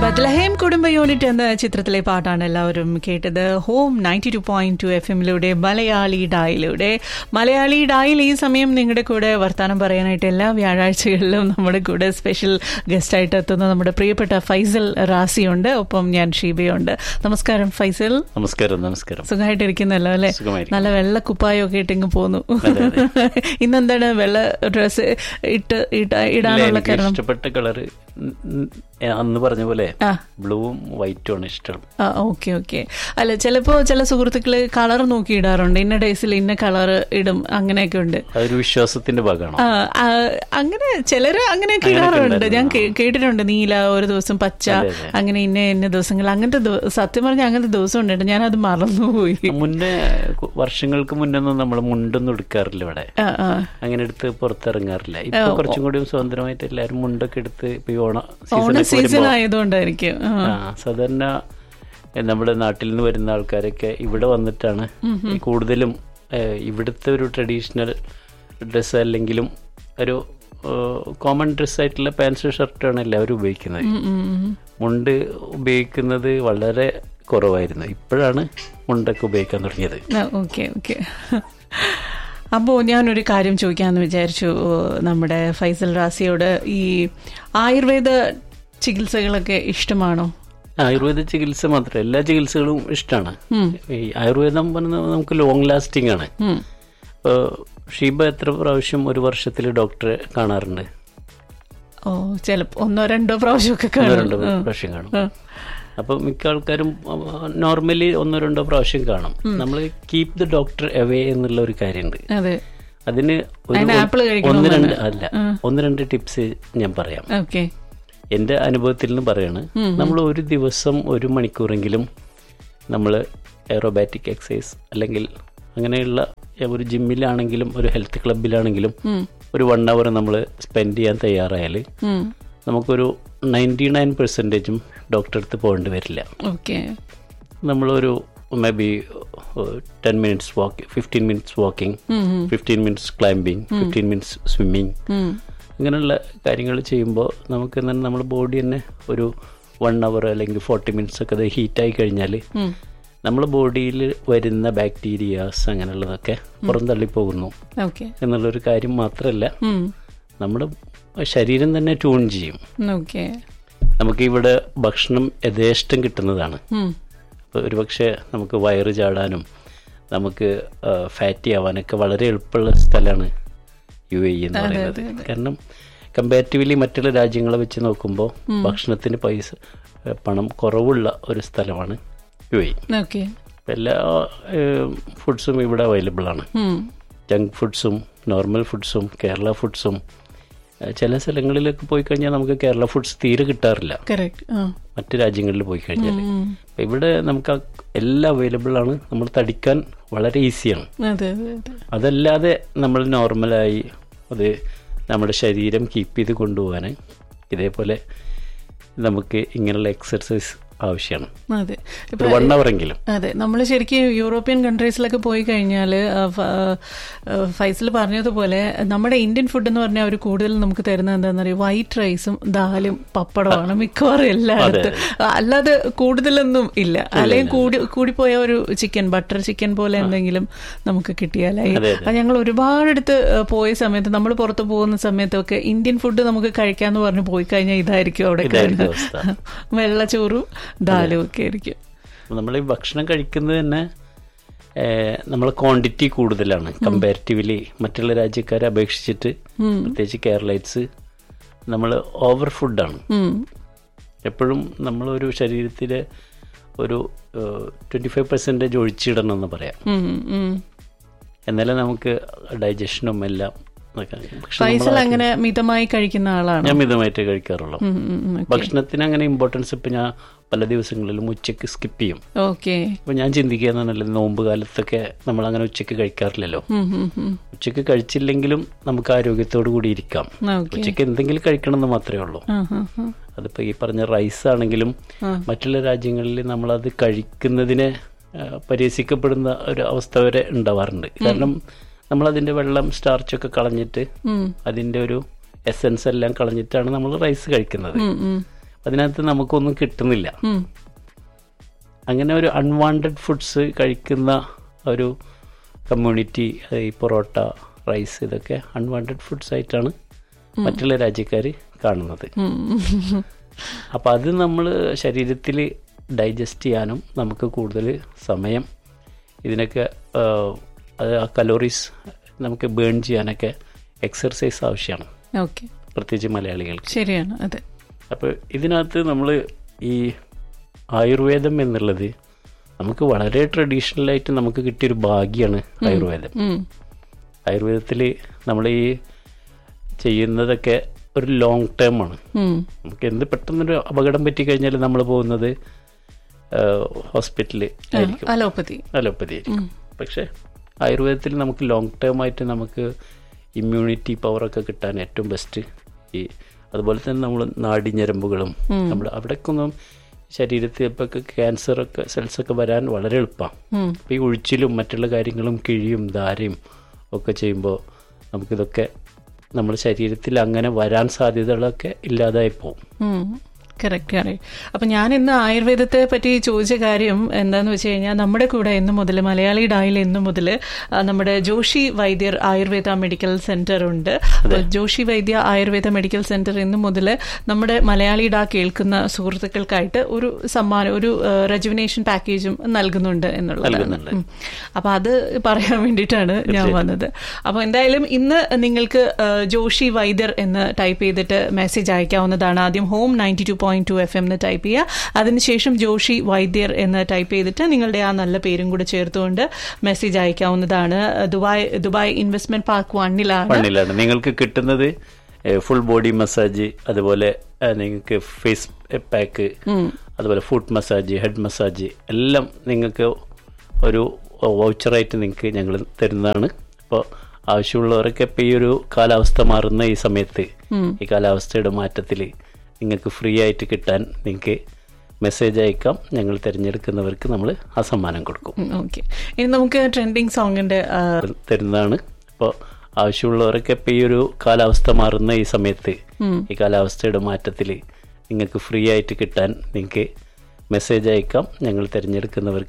Bethlehem കുടുംബ unit എന്ന ചിത്രത്തിലെ പാട്ടാണ് എല്ലാവരും കേട്ടത് home ninety two point two F എമ്മിലൂടെ മലയാളി ഡായിലൂടെ മലയാളി ഡായിൽ ഈ സമയം നിങ്ങളുടെ കൂടെ വർത്തമാനം പറയാനായിട്ട് എല്ലാ വ്യാഴാഴ്ചകളിലും നമ്മുടെ കൂടെ സ്പെഷ്യൽ ഗസ്റ്റായിട്ട് എത്തുന്ന നമ്മുടെ പ്രിയപ്പെട്ട ഫൈസൽ റാസിയുണ്ട് ഒപ്പം ഞാൻ ഷീബയുണ്ട് നമസ്കാരം ഫൈസൽ നമസ്കാരം നമസ്കാരം സുഖമായിട്ടിരിക്കുന്നല്ലോ അല്ലെ സുഖമായിരിക്കുന്നു. നല്ല വെള്ള കുപ്പായൊക്കെ ഇട്ടിങ്ങ് പോന്നു ഇന്നെന്താണ് വെള്ള ഡ്രസ് ഇട്ട് ഇട്ട- ഇല്ല, ഇടാനുള്ള എനിക്ക് കാരണം ഇഷ്ടപ്പെട്ട കളറ് അന്ന് പറഞ്ഞ പോലെ ആ. ബ്ലൂവും വൈറ്റും ആണ് ഇഷ്ടം ആ ഓക്കെ ഓക്കെ അല്ല ചിലപ്പോ ചില സുഹൃത്തുക്കള് കളർ നോക്കി ഇടാറുണ്ട് ഇന്ന ഡേയ്സിൽ ഇന്ന കളർ ഇടും അങ്ങനെയൊക്കെ ഉണ്ട് അതൊരു വിശ്വാസത്തിന്റെ ഭാഗമാണോ ആ, ആ, അങ്ങനെ ചിലര് അങ്ങനെയൊക്കെ അങ്ങനെയൊക്കെ ഇടാറുണ്ട് ഞാൻ ഉണ്ടായിരുന്നു. കേ- കേട്ടിട്ടുണ്ട് നീല ഒരു ദിവസം പച്ച അതെ, അതെ. അങ്ങനെ ഇന്ന ഇന്ന ദിവസങ്ങൾ അങ്ങനത്തെ ദിവ- സത്യം പറഞ്ഞ അങ്ങനത്തെ ദിവസം ഉണ്ട് ഞാൻ അത് മറന്നുപോയി മുന്നേ കു- വർഷങ്ങൾക്ക് മുന്നൊന്നും നമ്മൾ മുണ്ടൊന്നും എടുക്കാറില്ല ഇവിടെ ആ, ആ. അങ്ങനെ എടുത്ത് പുറത്തിറങ്ങാറില്ല ഇപ്പൊ കുറച്ചും കൂടി സ്വതന്ത്രമായിട്ട് എല്ലാവരും മുണ്ടൊക്കെ എടുത്ത് ഇപ്പൊ ഈ ഓണ ഓണ സീസൺ സീസൺ ആയതുകൊണ്ടായിരിക്കും ആ. ആ സാധാരണ എ, നമ്മുടെ നാട്ടിൽ നിന്ന് വരുന്ന ആൾക്കാരൊക്കെ ഇവിടെ വന്നിട്ടാണ് ഈ കൂടുതലും ഏ, ഇവിടുത്തെ ഒരു ട്രഡീഷണൽ ഡ്രസ്സ് അല്ലെങ്കിലും ഒരു കോമൺ ഡ്രസ്സായിട്ടുള്ള പാൻസ് ഷർട്ടാണ് എല്ലാവരും ഉപയോഗിക്കുന്നത് ഉം, ഉം, ഉം. മുണ്ട് ഉപയോഗിക്കുന്നത് വളരെ കുറവായിരുന്നു ഇപ്പോഴാണ് മുണ്ടൊക്കെ ഉപയോഗിക്കാൻ തുടങ്ങിയത് ആ, ഓക്കെ ഓക്കെ അപ്പോൾ ഞാനൊരു കാര്യം ചോദിക്കാമെന്ന് വിചാരിച്ചു ഓ, നമ്മുടെ ഫൈസൽ റാസിയോട് ഈ ആയുർവേദ ചികിത്സകളൊക്കെ ഇഷ്ടമാണോ ആയുർവേദ ചികിത്സ മാത്രമല്ല എല്ലാ ചികിത്സകളും ഇഷ്ടമാണ് ഈ ആയുർവേദം പറഞ്ഞാൽ നമുക്ക് ലോങ് ലാസ്റ്റിംഗ് ആണ് ഉം. ഇപ്പോൾ ഷീബ എത്ര പ്രാവശ്യം ഒരു വർഷത്തിൽ ഡോക്ടറെ കാണാറുണ്ട് ഓ ചിലപ്പോ ഒന്നോ രണ്ടോ പ്രാവശ്യമൊക്കെ ഒന്നോ കാണും രണ്ടോ പ്രാവശ്യം കാണും അപ്പൊ മിക്ക ആൾക്കാരും നോർമലി ഒന്നോ രണ്ടോ പ്രാവശ്യം കാണും നമ്മൾ കീപ് ദ ഡോക്ടർ അവേ എന്നുള്ള ഒരു കാര്യമുണ്ട് അതെ അതിന് ഒരു അതിന് ആപ്പിള് കഴിക്കണം ഒന്ന് രണ്ട് അല്ല ഒന്ന് രണ്ട് ടിപ്സ് ഞാൻ പറയാം ഓക്കെ എൻ്റെ അനുഭവത്തിൽ നിന്ന് പറയാണ് നമ്മൾ ഒരു ദിവസം ഒരു മണിക്കൂറെങ്കിലും നമ്മൾ എയറോബാറ്റിക് എക്സസൈസ് അല്ലെങ്കിൽ അങ്ങനെയുള്ള ഒരു ജിമ്മിലാണെങ്കിലും ഒരു ഹെൽത്ത് ക്ലബിലാണെങ്കിലും ഒരു വൺ അവർ നമ്മൾ സ്പെൻഡ് ചെയ്യാൻ തയ്യാറായാൽ നമുക്കൊരു നയൻറ്റി നയൻ പെർസെൻറ്റേജും ഡോക്ടറെ അടുത്ത് പോകേണ്ടി വരില്ല ഓക്കെ നമ്മളൊരു may be ten minutes walk fifteen minutes walking fifteen minutes climbing fifteen minutes swimming ഇങ്ങനെയുള്ള കാര്യങ്ങൾ ചെയ്യുമ്പോൾ നമുക്ക് തന്നെ നമ്മുടെ ബോഡി തന്നെ ഒരു വൺ അവർ അല്ലെങ്കിൽ ഫോർട്ടി മിനിറ്റ്സ് ഒക്കെ അത് ഹീറ്റായി കഴിഞ്ഞാൽ നമ്മുടെ ബോഡിയിൽ വരുന്ന ബാക്ടീരിയാസ് അങ്ങനെയുള്ളതൊക്കെ പുറന്തള്ളി പോകുന്നു ഓക്കെ എന്നുള്ളൊരു കാര്യം മാത്രമല്ല നമ്മുടെ ശരീരം തന്നെ ട്യൂൺ ചെയ്യും ഓക്കെ നമുക്ക് ഇവിടെ ഭക്ഷണം യഥേഷ്ടം കിട്ടുന്നതാണ് അപ്പോൾ ഒരുപക്ഷെ നമുക്ക് വയറ് ചാടാനും നമുക്ക് ഫാറ്റി ആവാനൊക്കെ വളരെ എളുപ്പമുള്ള സ്ഥലമാണ് യു എ എന്ന് പറയുന്നത് കാരണം കമ്പാരിറ്റീവ്ലി മറ്റുള്ള രാജ്യങ്ങളെ വെച്ച് നോക്കുമ്പോൾ ഭക്ഷണത്തിന് പൈസ ഏഹ്, പണം കുറവുള്ള ഒരു സ്ഥലമാണ് യു എ ഓക്കെ ഇപ്പം എല്ലാ ഫുഡ്സും ഇവിടെ അവൈലബിൾ ആണ് ജങ്ക് ഫുഡ്സും നോർമൽ ഫുഡ്സും കേരള ഫുഡ്സും ഏഹ്, ചില സ്ഥലങ്ങളിലൊക്കെ പോയി കഴിഞ്ഞാൽ നമുക്ക് കേരള ഫുഡ്സ് തീരെ കിട്ടാറില്ല കറക്റ്റ് ആ മറ്റ് രാജ്യങ്ങളിൽ പോയി കഴിഞ്ഞാൽ അപ്പൊ ഇവിടെ നമുക്ക് ആ എല്ലാം അവൈലബിൾ ആണ് നമ്മൾ തടിക്കാൻ വളരെ ഈസിയാണ് അതെ അതെ അതെ അതല്ലാതെ നമ്മൾ നോർമലായി അത് നമ്മുടെ ശരീരം കീപ്പ് ചെയ്ത് കൊണ്ടുപോകാൻ ഇതേപോലെ നമുക്ക് ഇങ്ങനെയുള്ള എക്സർസൈസ് ആവശ്യമാണ് അതെ ഒരു വൺ അവർ എങ്കിലും അതെ നമ്മൾ ശരിക്കും യൂറോപ്യൻ കൺട്രീസിലൊക്കെ പോയി കഴിഞ്ഞാൽ ഫൈസൽ പറഞ്ഞതുപോലെ നമ്മുടെ ഇന്ത്യൻ ഫുഡ് എന്ന് പറഞ്ഞാൽ അവർ കൂടുതൽ നമുക്ക് തരുന്നത് എന്താണെന്ന് അറിയാം വൈറ്റ് റൈസും ദാലും പപ്പടമാണ് മിക്കവാറും എല്ലായിടത്തും അല്ലാതെ കൂടുതലൊന്നും ഇല്ല അല്ലെങ്കിൽ കൂടി കൂടിപ്പോയ ഒരു ചിക്കൻ ബട്ടർ ചിക്കൻ പോലെ എന്തെങ്കിലും നമുക്ക് കിട്ടിയാലായി അതെ, അത് ഞങ്ങൾ ഒരുപാടെടുത്ത് പോയ സമയത്ത് നമ്മൾ പുറത്ത് പോകുന്ന സമയത്തൊക്കെ ഇന്ത്യൻ ഫുഡ് നമുക്ക് കഴിക്കാന്ന് പറഞ്ഞ് പോയി കഴിഞ്ഞാൽ ഇതായിരിക്കും അവിടെ ഇതായിരിക്കും കാണുക. അവസ്ഥ. വെള്ളച്ചോറും ദാലും ഒക്കെ ആയിരിക്കും നമ്മൾ ഈ ഭക്ഷണം കഴിക്കുന്നത് തന്നെ നമ്മൾ ക്വാണ്ടിറ്റി കൂടുതലാണ് കമ്പാരിറ്റീവ്ലി മറ്റുള്ള രാജ്യക്കാരെ അപേക്ഷിച്ചിട്ട് പ്രത്യേകിച്ച് കേരളൈറ്റ്സ് നമ്മൾ ഓവർ ഫുഡാണ് ഉം. എപ്പോഴും നമ്മളൊരു ശരീരത്തിലെ ഒരു ട്വൻറ്റി ഫൈവ് പെർസെൻറ്റേജ് ഒഴിച്ചിടണം എന്ന് പറയാം ഉം, ഉം. എന്നാലേ നമുക്ക് ഡൈജഷനും എല്ലാം ഒക്കെ. പക്ഷെ ഫൈസൽ അങ്ങനെ മിതമായി കഴിക്കുന്ന ആളാണ് ഞാൻ മിതമായിട്ട് കഴിക്കാറുള്ളൂ ഉം, ഉം, ഉം. ഭക്ഷണത്തിന് അങ്ങനെ ഇമ്പോർട്ടൻസ് ഇപ്പം ഞാൻ പല ദിവസങ്ങളിലും ഉച്ചയ്ക്ക് സ്കിപ്പ് ചെയ്യും ഓക്കെ ഇപ്പം ഞാൻ ചിന്തിക്കുകയെന്നല്ല നോമ്പ് കാലത്തൊക്കെ നമ്മൾ അങ്ങനെ ഉച്ചയ്ക്ക് കഴിക്കാറില്ലല്ലോ ഉം, ഉം, ഉം. ഉച്ചയ്ക്ക് കഴിച്ചില്ലെങ്കിലും നമുക്ക് ആരോഗ്യത്തോടു കൂടി ഇരിക്കാം ഓക്കെ ഉച്ചയ്ക്ക് എന്തെങ്കിലും കഴിക്കണം എന്ന് മാത്രമേ ഉള്ളൂ ആ, ആ, ആ. അതിപ്പോൾ ഈ പറഞ്ഞ റൈസ് ആണെങ്കിലും മറ്റുള്ള രാജ്യങ്ങളിൽ നമ്മളത് കഴിക്കുന്നതിനെ ആ, പരിഹസിക്കപ്പെടുന്ന ഒരു അവസ്ഥ വരെ ഉണ്ടാവാറുണ്ട് കാരണം നമ്മളതിൻ്റെ വെള്ളം സ്റ്റാർച്ചൊക്കെ കളഞ്ഞിട്ട് ഉം, അതിൻ്റെ ഒരു എസൻസ് എല്ലാം കളഞ്ഞിട്ടാണ് നമ്മൾ റൈസ് കഴിക്കുന്നത് ഉം, ഉം. അതിനകത്ത് നമുക്കൊന്നും കിട്ടുന്നില്ല ഉം. അങ്ങനെ ഒരു അൺവാണ്ടഡ് ഫുഡ്സ് കഴിക്കുന്ന ഒരു കമ്മ്യൂണിറ്റി ഈ പൊറോട്ട റൈസ് ഇതൊക്കെ അൺവാണ്ടഡ് ഫുഡ്സ് ആയിട്ടാണ് മറ്റുള്ള രാജ്യക്കാർ കാണുന്നത് ഉം. അപ്പോൾ അത് നമ്മൾ ശരീരത്തിൽ ഡൈജസ്റ്റ് ചെയ്യാനും നമുക്ക് കൂടുതൽ സമയം ഇതിനൊക്കെ ആ, അത് ആ കലോറീസ് നമുക്ക് ബേൺ ചെയ്യാനൊക്കെ എക്സർസൈസ് ആവശ്യമാണ് ഓക്കെ പ്രത്യേകിച്ച് മലയാളികൾക്ക് ശരിയാണ് അതെ അപ്പോൾ ഇതിനകത്ത് നമ്മൾ ഈ ആയുർവേദം എന്നുള്ളത് നമുക്ക് വളരെ ട്രഡീഷണലായിട്ട് നമുക്ക് കിട്ടിയൊരു ഭാഗ്യമാണ് ആയുർവേദം ഉം. ആയുർവേദത്തിൽ നമ്മൾ ഈ ചെയ്യുന്നതൊക്കെ ഒരു ലോങ് ടേം ആണ് ഉം. നമുക്ക് എന്ത് പെട്ടെന്നൊരു അപകടം പറ്റിക്കഴിഞ്ഞാൽ നമ്മൾ പോകുന്നത് ഹോസ്പിറ്റലിൽ ആയിരിക്കും അലോപ്പതി അലോപ്പതി ആയിരിക്കും പക്ഷേ ആയുർവേദത്തിൽ നമുക്ക് ലോങ് ടേം ആയിട്ട് നമുക്ക് ഇമ്മ്യൂണിറ്റി പവറൊക്കെ കിട്ടാൻ ഏറ്റവും ബെസ്റ്റ് ഈ അതുപോലെ തന്നെ നമ്മൾ നാടിഞ്ഞരമ്പുകളും നമ്മൾ അവിടേക്കൊന്നും ശരീരത്തിൽ ഇപ്പോൾ ക്യാൻസറൊക്കെ സെൽസൊക്കെ വരാൻ വളരെ എളുപ്പമാണ് ഉം. അപ്പോൾ ഈ ഒഴിച്ചിലും മറ്റുള്ള കാര്യങ്ങളും കിഴിയും ധാരയും ഒക്കെ ചെയ്യുമ്പോൾ നമുക്കിതൊക്കെ നമ്മുടെ ശരീരത്തിൽ അങ്ങനെ വരാൻ സാധ്യതകളൊക്കെ ഇല്ലാതായി പോകും കറക്റ്റ് കറക്റ്റ് അപ്പൊ ഞാൻ ഇന്ന് ആയുർവേദത്തെ പറ്റി ചോദിച്ച കാര്യം എന്താന്ന് വെച്ച് കഴിഞ്ഞാൽ നമ്മുടെ കൂടെ ഇന്ന് മുതൽ മലയാളി ഡായിൽ ഇന്ന് മുതൽ നമ്മുടെ ജോഷി വൈദ്യർ ആയുർവേദ മെഡിക്കൽ സെന്റർ ഉണ്ട് അപ്പൊ ജോഷി വൈദ്യ ആയുർവേദ മെഡിക്കൽ സെന്റർ ഇന്ന് മുതൽ നമ്മുടെ മലയാളി ഡാ കേൾക്കുന്ന സുഹൃത്തുക്കൾക്കായിട്ട് ഒരു സമ്മാനം ഒരു റെജുവിനേഷൻ പാക്കേജും നൽകുന്നുണ്ട് എന്നുള്ളതാണ് നൽകുന്നുണ്ട്. ഉം. അപ്പൊ അത് പറയാൻ വേണ്ടിയിട്ടാണ് ഞാൻ വന്നത് അപ്പൊ എന്തായാലും ഇന്ന് നിങ്ങൾക്ക് ആ, ജോഷി വൈദ്യർ എന്ന് ടൈപ്പ് ചെയ്തിട്ട് മെസ്സേജ് അയക്കാവുന്നതാണ് ആദ്യം home ninety two point two F M എന്ന് ടൈപ്പ് ചെയ്യുക അതിനുശേഷം ജോഷി വൈദ്യർ എന്ന് ടൈപ്പ് ചെയ്തിട്ട് നിങ്ങളുടെ ആ നല്ല പേരും കൂടെ ചേർത്തുകൊണ്ട് മെസ്സേജ് അയക്കാവുന്നതാണ് ദുബായ് ദുബായ് ഇൻവെസ്റ്റ്മെന്റ് പാർക്ക് വണ്ണിലാണ് മണ്ണിലാണ് നിങ്ങൾക്ക് കിട്ടുന്നത് ഫുൾ ബോഡി മസാജ് അതുപോലെ ഏഹ്, നിങ്ങൾക്ക് ഫേസ് പാക്ക് അതുപോലെ ഫുഡ് മസാജ് ഹെഡ് മസാജ് എല്ലാം നിങ്ങൾക്ക് ഒരു വൗച്ചറായിട്ട് നിങ്ങൾക്ക് ഞങ്ങൾ തരുന്നതാണ് അപ്പോൾ ആവശ്യമുള്ളവരൊക്കെ ഇപ്പോൾ ഈ ഒരു കാലാവസ്ഥ മാറുന്ന ഈ സമയത്ത് ഈ കാലാവസ്ഥയുടെ മാറ്റത്തിൽ നിങ്ങൾക്ക് ഫ്രീ ആയിട്ട് കിട്ടാൻ നിങ്ങൾക്ക് മെസ്സേജ് അയക്കാം ഞങ്ങൾ തിരഞ്ഞെടുക്കുന്നവർക്ക് നമ്മൾ ആ സമ്മാനം കൊടുക്കും ഓക്കെ ഇനി നമുക്ക് ട്രെൻഡിങ് സോങ്ങിന്റെ ആ, തരുന്നതാണ് അപ്പോൾ ആവശ്യമുള്ളവരൊക്കെ ഇപ്പോൾ ഈ ഒരു കാലാവസ്ഥ മാറുന്ന ഈ സമയത്ത് ഈ കാലാവസ്ഥയുടെ മാറ്റത്തിൽ നിങ്ങൾക്ക് ഫ്രീ ആയിട്ട് കിട്ടാൻ നിങ്ങൾക്ക് മെസ്സേജ് അയക്കാം ഞങ്ങൾ തിരഞ്ഞെടുക്കുന്നവർക്ക്